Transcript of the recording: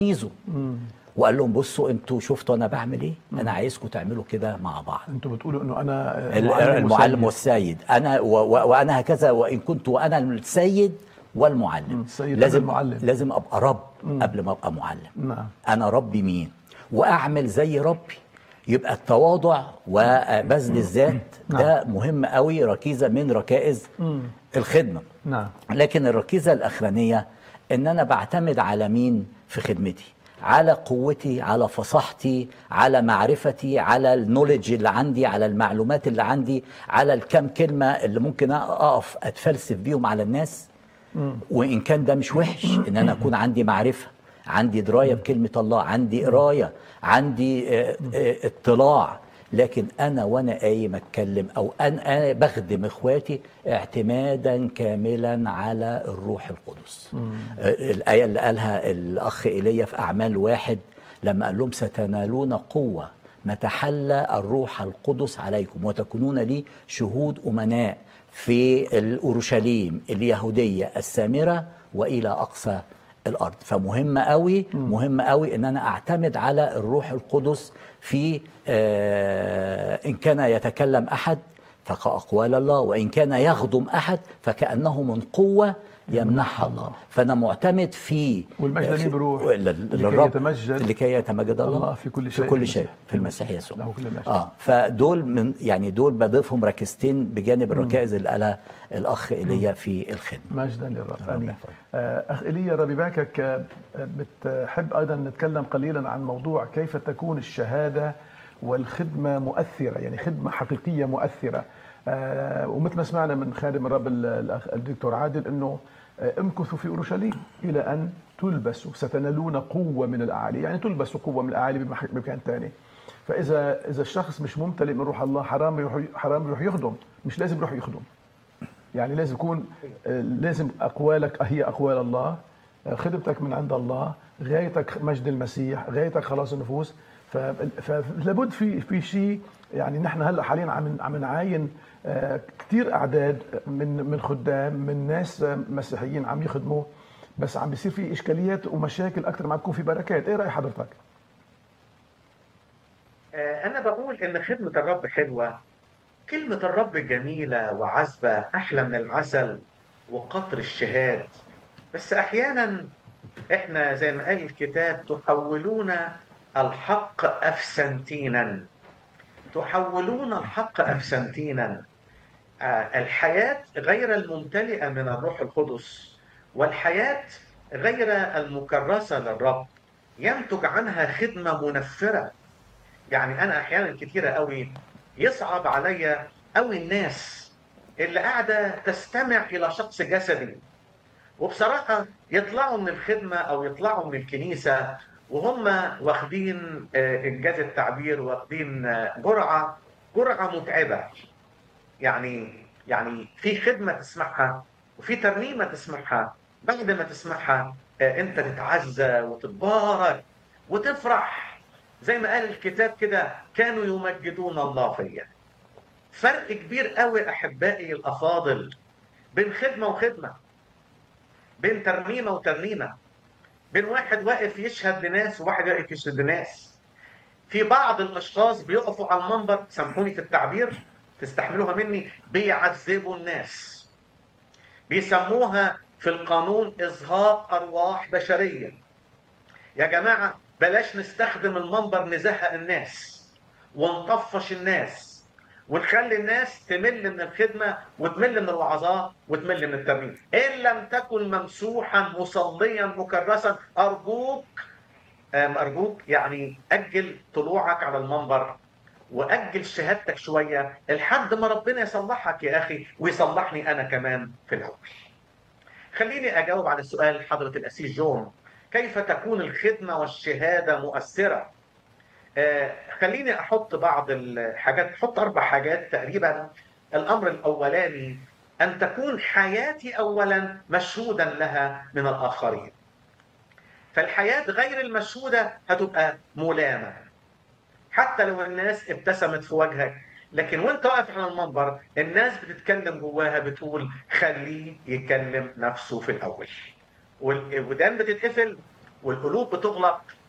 تلاميذه وقال لهم بصوا انتوا شفتوا انا بعمل ايه انا عايزكم تعملوا كده مع بعض انتوا بتقولوا انه انا آه، ال- المعلم والسيد انا و و وانا هكذا وان كنت وانا السيد والمعلم السيد لازم قبل المعلم. لازم ابقى رب قبل ما ابقى معلم نعم انا ربي مين واعمل زي ربي يبقى التواضع وبذل الذات ده مهم قوي ركيزه من ركائز الخدمه نعم لكن الركيزه الاخرانيه ان انا بعتمد على مين في خدمتي على قوتي على فصاحتي على معرفتي على النولج اللي عندي على المعلومات اللي عندي على الكم كلمه اللي ممكن اقف اتفلسف بيهم على الناس وان كان ده مش وحش ان انا اكون عندي معرفه عندي درايه بكلمه الله عندي قرايه عندي آه، آه، اطلاع لكن انا وانا قايم اتكلم او انا أنا بخدم اخواتي اعتمادا كاملا على الروح القدس آه، الايه اللي قالها الاخ ايليا في اعمال واحد لما قال لهم ستنالون قوه متى حل الروح القدس عليكم وتكونون لي شهود امناء في الاورشليم اليهوديه السامره والى اقصى الارض فمهم قوي مهم قوي ان انا اعتمد على الروح القدس في آه ان كان يتكلم احد فكأقوال الله وان كان يخدم احد فكانه من قوه يمنحها الله فانا معتمد في والمجد ليه بروح لل- لكي للرب يتمجد لكي يتمجد الله, الله في كل شيء في كل في شيء المسيح. في المسيح يسوع له كل المجد. اه فدول من يعني دول بضيفهم ركيزتين بجانب الركائز اللي قالها الاخ ايليا في الخدمه مجدا للرب ربنا امين يحفظك. آه، اخ ايليا ربي باكك آه، بتحب ايضا نتكلم قليلا عن موضوع كيف تكون الشهاده والخدمه مؤثره يعني خدمه حقيقيه مؤثره آه، ومثل ما سمعنا من خادم الرب ال- الاخ الدكتور عادل انه آه، امكثوا في اورشليم الى ان تلبسوا ستنالون قوه من الاعالي يعني تلبسوا قوه من الاعالي بمح- بمكان ثاني فاذا اذا الشخص مش ممتلئ من روح الله حرام يروح حرام يروح يخدم مش لازم يروح يخدم يعني لازم يكون آه، لازم اقوالك هي اقوال الله آه، خدمتك من عند الله غايتك مجد المسيح غايتك خلاص النفوس ف- فلابد في في شيء يعني نحن هلا حاليا عم عم نعاين كثير اعداد من من خدام من ناس آه، مسيحيين عم يخدموا بس عم بيصير في اشكاليات ومشاكل اكثر ما تكون في بركات ايه راي حضرتك آه، أنا بقول إن خدمة الرب حلوة كلمة الرب جميلة وعذبة أحلى من العسل وقطر الشهاد بس أحيانا إحنا زي ما قال الكتاب تحولون الحق أفسنتينا تحولون الحق أفسنتينا آه، الحياة غير الممتلئة من الروح القدس والحياة غير المكرسة للرب ينتج عنها خدمة منفرة يعني انا احيانا كتيره قوي يصعب عليا قوي الناس اللي قاعده تستمع الى شخص جسدي وبصراحه يطلعوا من الخدمه او يطلعوا من الكنيسه وهم واخدين آه، انجاز التعبير واخدين آه، جرعه جرعه متعبه يعني يعني في خدمه تسمعها وفي ترنيمه تسمعها بعد ما تسمعها آه، انت تتعزى وتتبارك وتفرح زي ما قال الكتاب كده كانوا يمجدون الله فيا فرق كبير قوي احبائي الافاضل بين خدمه وخدمه بين ترنيمه وترنيمه بين واحد واقف يشهد لناس وواحد واقف يشهد لناس في بعض الاشخاص بيقفوا على المنبر سامحوني في التعبير تستحملوها مني بيعذبوا الناس بيسموها في القانون ازهاق ارواح بشريه يا جماعه بلاش نستخدم المنبر نزهق الناس ونطفش الناس ونخلي الناس تمل من الخدمه وتمل من الوعظات وتمل من الترنيم ان لم تكن ممسوحا مصليا مكرسا ارجوك آم، ارجوك يعني اجل طلوعك على المنبر واجل شهادتك شويه لحد ما ربنا يصلحك يا اخي ويصلحني انا كمان في الاول خليني اجاوب على سؤال حضره الاسيس جون كيف تكون الخدمه والشهاده مؤثره آه، خليني احط بعض الحاجات احط اربع حاجات تقريبا الامر الاولاني ان تكون حياتي اولا مشهودا لها من الاخرين فالحياه غير المشهوده هتبقى ملامه حتى لو الناس ابتسمت في وجهك لكن وانت واقف على المنبر الناس بتتكلم جواها بتقول خليه يكلم نفسه في الاول والودان بتتقفل والقلوب بتغلق